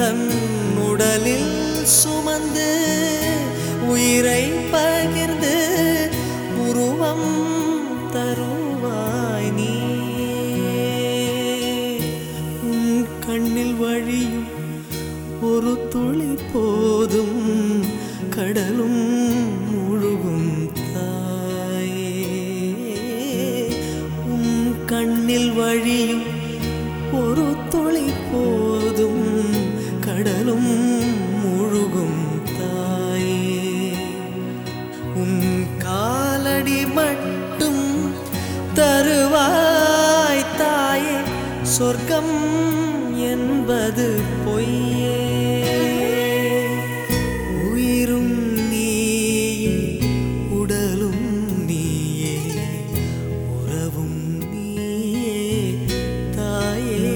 தன் உடலில் சுமந்து உயிரை பகிர்ந்து உருவம் தருவாய் நீ உன் கண்ணில் வழியும் ஒரு துளி போதும் கடலும் முழுகும் தாயே உன் கண்ணில் வழியும் ஒரு துளி போதும் கடலும் முழுகும் தாயே உன் காலடி மட்டும் தருவாய் தாயே சொர்க்கம் என்பது பொய்யே உயிரும் நீயே உடலும் நீயே உறவும் நீயே தாயே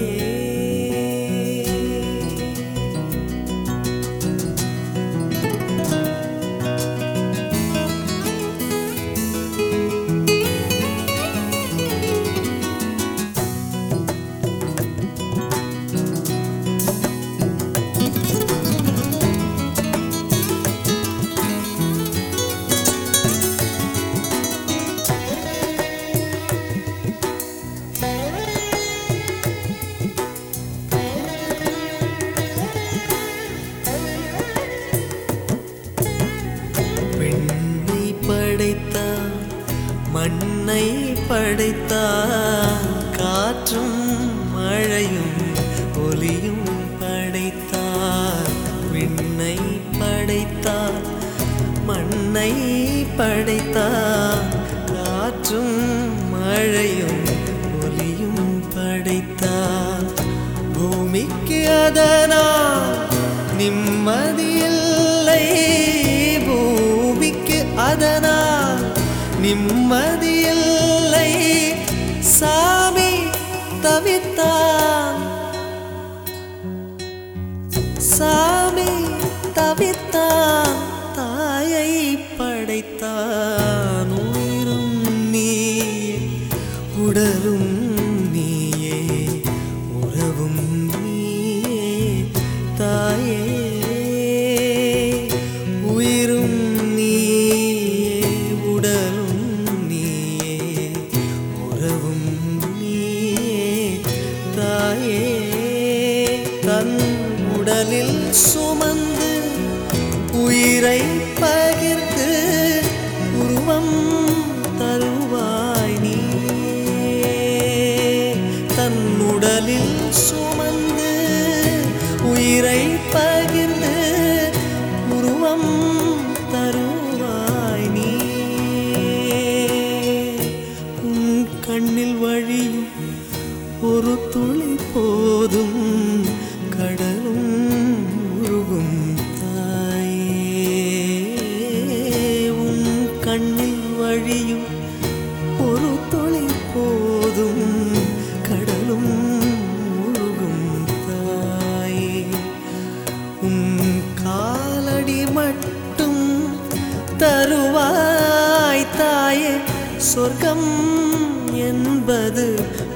பெண்ணை படைத்தான் மண்ணை படைத்தான் காற்றும் மழையும் ஒலியும் படைத்தான் விண்ணை படைத்தான் மண்ணை படைத்தான் காற்றும் மழையும் ஒலியும் படைத்தான் பூமிக்கு அதனால் நிம்மதியில்லை பூமிக்கு அதனால் நிம்மதியில்லை சாமி தவித்தான் சாமி தவித்தான் தாயை படைத்தான் உயிரும் நீயே உடலும் நீயே உறவும் நீயே தாயே உயிரும் நீயே உடலும் நீயே உறவும் நீயே தாயே தன் உடலில் சுமந்து உயிரை பகிர்ந்து உருவம் தருவாய் நீ தன் உடலில் சுமந்து உயிரை பகிர்ந்து உருவம் தருவாய் நீ உன் கண்ணில் வழியும் ஒரு துளி போதும் கடலும் முழுகும் தாயே உன் கண்ணில் வழியும் ஒரு துளி போதும் கடலும் முழுகும் தாயே உன் காலடி மட்டும் தருவாய் தாயே சொர்க்கம் என்பது